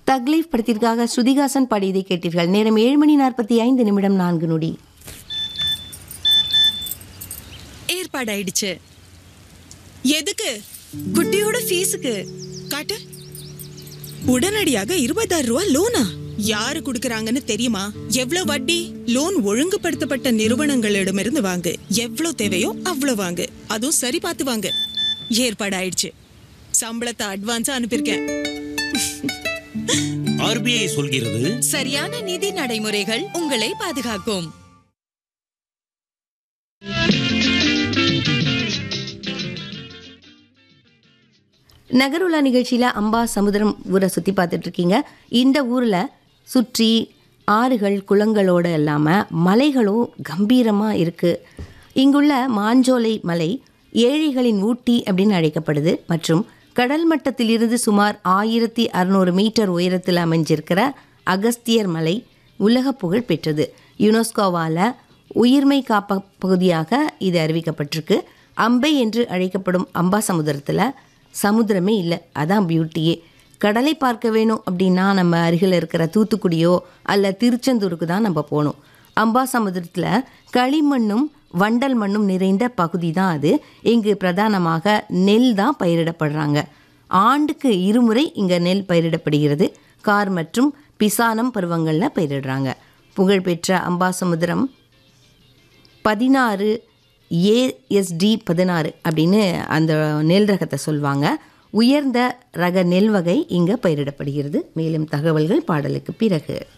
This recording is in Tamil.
தக்லீஃப் படத்திற்காக ஸ்ருதிகாசன் பாடியதை கேட்டீர்கள் நேரம் ஏழு மணி நாற்பத்தி ஐந்து நிமிடம் நான்கு நொடி ஏற்பாடாயிடுச்சு எதுக்கு குட்டியோட ஃபீஸுக்கு காட்டு உடனடியாக இருபதாயிரம் ரூபாய் லோனா யாரு குடுக்கறாங்கன்னு தெரியுமா எவ்வளவு வட்டி லோன் ஒழுங்குபடுத்தப்பட்ட நிறுவனங்களிடமிருந்து வாங்கு எவ்வளவு தேவையோ அவ்வளவு வாங்கு அதுவும் சரி பார்த்து வாங்கு ஏற்பாடாயிடுச்சு சம்பளத்தை அட்வான்ஸா அனுப்பியிருக்கேன் ஆர்பிஐ சொல்கிறது சரியான நிதி நடைமுறைகள் உங்களை பாதுகாக்கும் நகருலா நிகழ்ச்சியில் அம்பா சமுத்திரம் ஊரை சுற்றி பார்த்துட்டு இருக்கீங்க இந்த ஊரில் சுற்றி ஆறுகள் குளங்களோடு இல்லாமல் மலைகளும் கம்பீரமாக இருக்குது இங்குள்ள மாஞ்சோலை மலை ஏழைகளின் ஊட்டி அப்படின்னு அழைக்கப்படுது மற்றும் கடல் மட்டத்திலிருந்து சுமார் ஆயிரத்தி அறநூறு மீட்டர் உயரத்தில் அமைஞ்சிருக்கிற அகஸ்தியர் மலை உலக புகழ் பெற்றது யுனெஸ்கோவால் உயிர்மை காப்ப பகுதியாக இது அறிவிக்கப்பட்டிருக்கு அம்பை என்று அழைக்கப்படும் அம்பா சமுத்திரத்தில் சமுத்திரமே இல்லை அதான் பியூட்டியே கடலை பார்க்க வேணும் அப்படின்னா நம்ம அருகில் இருக்கிற தூத்துக்குடியோ அல்ல திருச்செந்தூருக்கு தான் நம்ம போகணும் அம்பா சமுத்திரத்தில் களிமண்ணும் வண்டல் மண்ணும் நிறைந்த பகுதி தான் அது இங்கு பிரதானமாக நெல் தான் பயிரிடப்படுறாங்க ஆண்டுக்கு இருமுறை இங்கே நெல் பயிரிடப்படுகிறது கார் மற்றும் பிசானம் பருவங்களில் பயிரிடுறாங்க புகழ்பெற்ற அம்பாசமுத்திரம் பதினாறு ஏஎஸ்டி பதினாறு அப்படின்னு அந்த நெல் ரகத்தை சொல்லுவாங்க உயர்ந்த ரக நெல் வகை இங்கே பயிரிடப்படுகிறது மேலும் தகவல்கள் பாடலுக்கு பிறகு